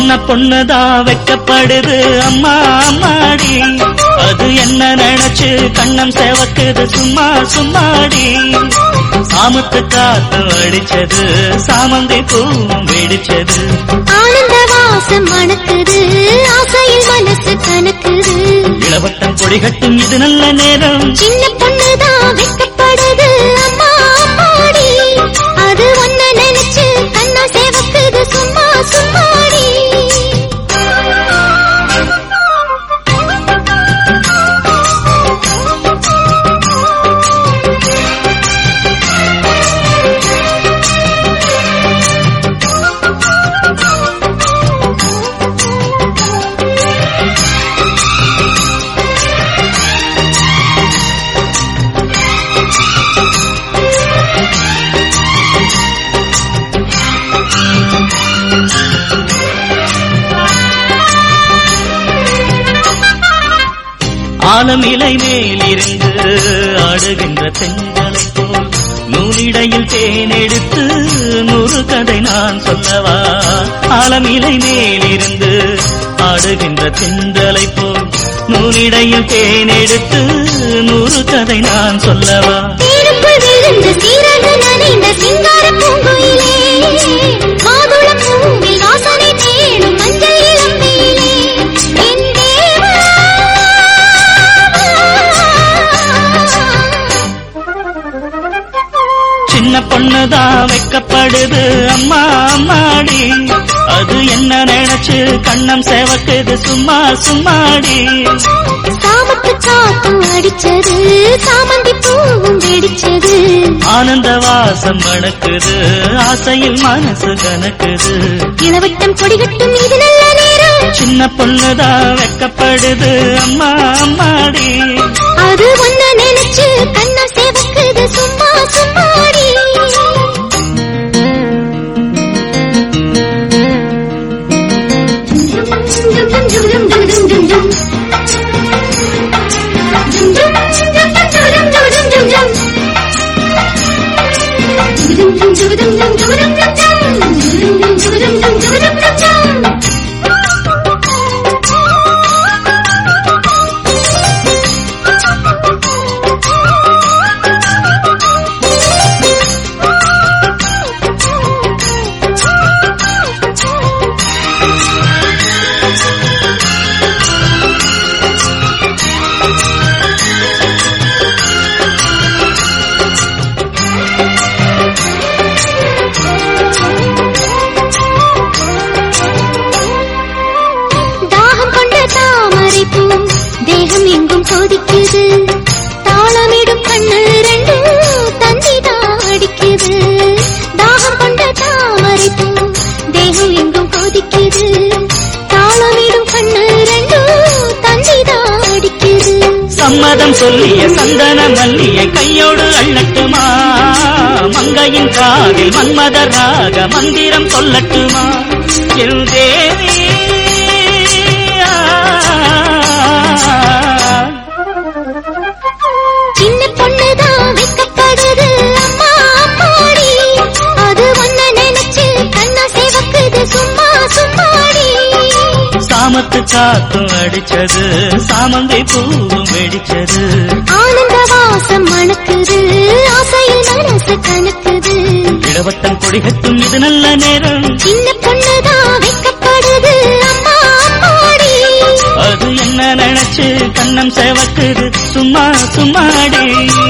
சின்ன பொண்ணுதான் வெக்கப்படுது அம்மா அம்மாடி அது என்ன நினைச்சு கண்ணம் செவக்குது சும்மா சும்மாடி சாமத்து காத்து அடிச்சது சாமந்தி பூவும் வெடிச்சது ஆனந்த வாசம் மணக்குது ஆசையில் மனசு கணக்குது இளவட்டம் கொடிகட்டும் இது நல்ல நேரம் சின்ன பொண்ணுதான் வெக்கப்படுது அம்மா அம்மாடி அது ஒன்ன நினைச்சு கண்ணா சேவக்குது சும்மா சும்மாடி ஆலமிலை மேலிருந்து ஆடுகின்ற தென்களை போல் நூலிடையில் தேனெடுத்து நூறு கதை நான் சொல்லவா ஆலமிலை மேலிருந்து ஆடுகின்ற தென்றலை போல் நூலிடையில் தேனெடுத்து நூறு கதை நான் சொல்லவா தேருக்குள் விழுந்த சீரகு நனைந்த சிங்கார பூங்குயிலே மாதுளம் பூவில் வாசனை தேடும் மஞ்சள் இளம்பியிலே என் தேவா சின்ன பொண்ணுதான் வைக்கப்படுது அம்மா அம்மாடி அது என்ன நினைச்சு கண்ணம் சேவக்குது சும்மா சும்மாடி சாமத்து காத்தும் அடிச்சது சாமந்தி பூவும் வெடிச்சது ஆனந்த வாசம் மணக்குது ஆசையில் மனசு கணக்குது இளவட்டம் கொடிகட்டும் இது நல்ல நேரம் சின்ன பொண்ணுதான் வெக்கப்படுது அம்மா அம்மாடி அது ஒன்ன நினைச்சு கண்ணா சேவக்குது சும்மா சும்மாடி தாகம் கொண்ட தாமரை பூ தேகம் எங்கும் கொதிக்குது தாளமிடும் கண்ணு ரெண்டு தந்தி அடிக்குது தாகம் கொண்ட தாமரை பூ தேகம் எங்கும் கொதிக்குது தாளமிடும் கண்ணு ரெண்டு தந்தி அடிக்குது சம்மதம் சொல்லிய சந்தன மல்லிய கையோடு அள்ளட்டுமா மங்கையின் காதில் மன்மதராக மந்திரம் சொல்லட்டுமா என் தேவி சின்ன பொண்ணுதான் வெக்கப்படுது அம்மா அம்மாடி அது ஒன்ன நினைச்சு கண்ணா சேவக்குது சும்மா சும்மாடி சாமத்து காத்தும் அடிச்சது சாமந்தை பூவும் வெடிச்சது ஆனந்த வாசம் மணக்குது ஆசையில் மனசு கணக்குது இளவட்டம் கொடிகட்டும் இது நல்ல நேரம் சின்ன பொண்ணுதான் வெக்கப்படுது அம்மா அம்மாடி அது என்ன நினைச்சு கண்ணம் சேவக்குது சும்மா சும்மாடி